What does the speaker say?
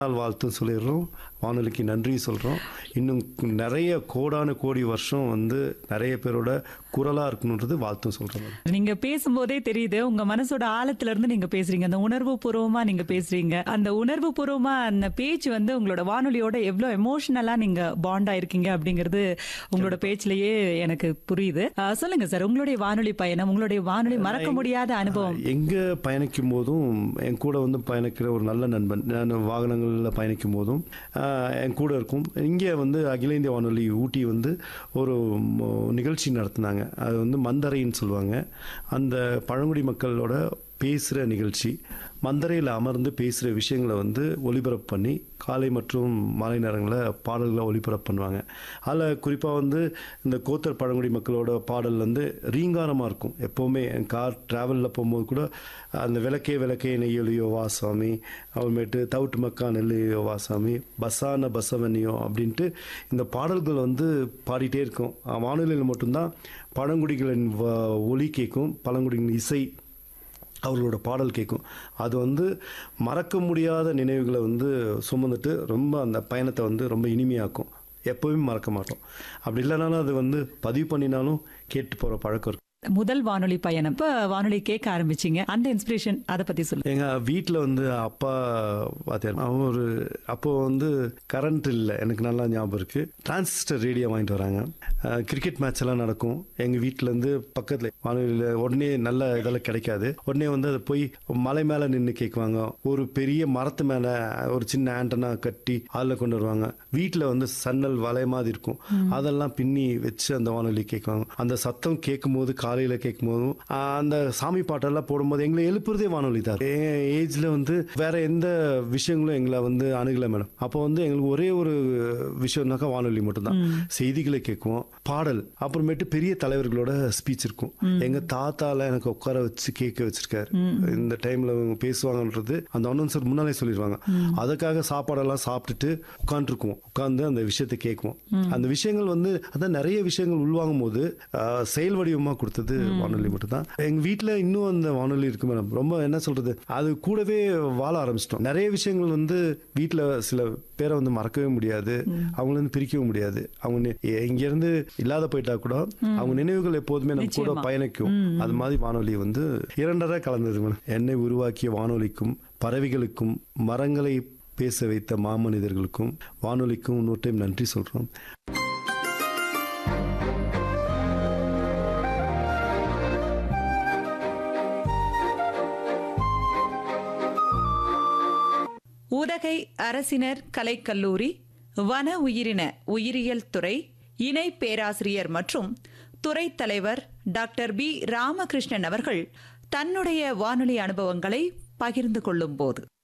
நாள் வாழ்த்தும் சொல்லிடுறோம் வானொலிக்கு நன்றி சொல்கிறோம் இன்னும் நிறைய கோடான கோடி வருஷம் வந்து நிறைய பேரோட குரலாக இருக்கணுன்றது வாழ்த்தும் சொல்கிறோம் நீங்க பேசும்போதே தெரியுது உங்க மனசோட ஆழத்துல இருந்து நீங்க பேசுறீங்க அந்த உணர்வு பூர்வமா நீங்க பேசுறீங்க அந்த உணர்வு பூர்வமா அந்த பேச்சு வந்து உங்களோட வானொலியோட எவ்வளவு எமோஷனலா நீங்க பாண்ட் ஆயிருக்கீங்க அப்படிங்கிறது உங்களோட பேச்சிலேயே எனக்கு புரியுது அஹ், சொல்லுங்க சார் உங்களுடைய வானொலி பயணம் உங்களுடைய வானொலி மறக்க முடியாத அனுபவம் எங்கே பயணிக்கும் போதும் என் கூட வந்து பயணிக்கிற ஒரு நல்ல நண்பன் நான் வாகனங்களில் பயணிக்கும் போதும் ஆஹ், என் கூட இருக்கும் இங்கே வந்து அகில இந்திய வானொலி ஊட்டி வந்து ஒரு ம- நிகழ்ச்சி நடத்துனாங்க அது வந்து மந்தரைன்னு சொல்லுவாங்க அந்த பழங்குடி மக்களோட பேசுகிற நிகழ்ச்சி மந்தரையில் அமர்ந்து பேசுகிற விஷயங்களை வந்து ஒளிபரப்பு பண்ணி காலை மற்றும் மாலை நேரங்களில் பாடல்களை ஒளிபரப்பு பண்ணுவாங்க அதில் குறிப்பாக வந்து இந்த கோத்தர் பழங்குடி மக்களோட பாடல் வந்து ரீங்காரமாக இருக்கும் எப்போவுமே என் கார் ட்ராவலில் போகும்போது கூட அந்த விளக்கே விளக்கே நெய்யொலியோ வா சாமி அப்புறமேட்டு தவுட்டு மக்கா நெல்லையோ வா சாமி பஸ்ஸான பசவனியோ அப்படின்ட்டு இந்த பாடல்கள் வந்து பாடிட்டே இருக்கும் வானொலியில் மட்டும்தான் பழங்குடிகளின் வ- ஒலி கேட்கும் பழங்குடிகளின் இசை அவர்களோட பாடல் கேட்கும் அது வந்து மறக்க முடியாத நினைவுகளை வந்து சுமந்துட்டு ரொம்ப அந்த பயணத்தை வந்து ரொம்ப இனிமையாக்கும் எப்போவுமே மறக்க மாட்டோம் அப்படி இல்லைனாலும் அது வந்து பதிவு பண்ணினாலும் கேட்டு போகிற பழக்கம் இருக்கு முதல் வானொலி பயணம் இப்ப வானொலி கேட்க ஆரம்பிச்சீங்க அந்த இன்ஸ்பிரேஷன் அதை பத்தி சொல்லுங்க எங்கள் வீட்டில் வந்து அப்பா பார்த்தேன் அவன் ஒரு அப்போ வந்து கரண்ட் இல்லை எனக்கு நல்லா ஞாபகம் இருக்குது டிரான்சிஸ்டர் ரேடியோ வாங்கிட்டு வராங்க அஹ், கிரிக்கெட் மேட்ச் எல்லாம் நடக்கும் எங்கள் வீட்டிலேருந்து பக்கத்தில் வானொலியில் உடனே நல்ல இதெல்லாம் கிடைக்காது உடனே வந்து அதை போய் மலை மேலே நின்று கேட்குவாங்க ஒரு பெரிய மரத்து மேலே ஒரு சின்ன ஆண்டனா கட்டி அதில் கொண்டு வருவாங்க வீட்டில் வந்து சன்னல் வலை மாதிரி இருக்கும் அதெல்லாம் பின்னி வச்சு அந்த வானொலி கேட்குவாங்க அந்த சத்தம் கேட்கும்போது காலையில் கேட்கும்போதும் ஆஹ், அந்த சாமி பாட்டெல்லாம் போடும்போது எங்களை எழுப்புறதே வானொலி தான் என் ஏஜ்ல வந்து வேற எந்த விஷயங்களும் எங்களை வந்து அணுகலை மேடம் அப்போ வந்து எங்களுக்கு ஒரே ஒரு விஷயம்னாக்கா வானொலி மட்டும்தான் செய்திகளை கேட்குவோம் பாடல் அப்புறமேட்டு பெரிய தலைவர்களோட ஸ்பீச் இருக்கும் எங்க தாத்தால எனக்கு உட்கார வச்சு கேட்க வச்சிருக்காரு இந்த டைம்ல அவங்க பேசுவாங்கன்றது அந்த அனௌன்சர் முன்னாலே சொல்லிடுவாங்க அதுக்காக சாப்பாடெல்லாம் சாப்பிட்டுட்டு உட்காந்துருக்குவோம் உட்காந்து அந்த விஷயத்தை கேட்குவோம் அந்த விஷயங்கள் வந்து அதான் நிறைய விஷயங்கள் உள்வாங்கும் போது ஆஹ், செயல் வடிவமா கொடுத்தது வானொலி மட்டும்தான் எங்க வீட்ல இன்னும் அந்த வானொலி இருக்கு மேடம் ரொம்ப என்ன சொல்றது அது கூடவே வாழ ஆரம்பிச்சிட்டோம் நிறைய விஷயங்கள் வந்து வீட்ல சில பேரை வந்து மறக்கவே முடியாது அவங்கள வந்து பிரிக்கவும் முடியாது அவங்க நி- இங்க இருந்து இல்லாத போயிட்டா கூட அவங்க நினைவுகள் எப்போதுமே நம்ம கூட நிச்சயமா. பயணிக்கும் அது மாதிரி வானொலி வந்து இரண்டரை கலந்தது மேடம் என்னை உருவாக்கிய வானொலிக்கும் பறவைகளுக்கும் மரங்களை பேச வைத்த மாமனிதர்களுக்கும் வானொலிக்கும் இன்னொரு டைம் நன்றி சொல்றோம் உதகை அரசினர் கலைக்கல்லூரி வன உயிரின உயிரியல் துறை இணை பேராசிரியர் மற்றும் துறை தலைவர் டாக்டர் பி ராமகிருஷ்ணன் அவர்கள் தன்னுடைய வானொலி அனுபவங்களை பகிர்ந்து கொள்ளும் போது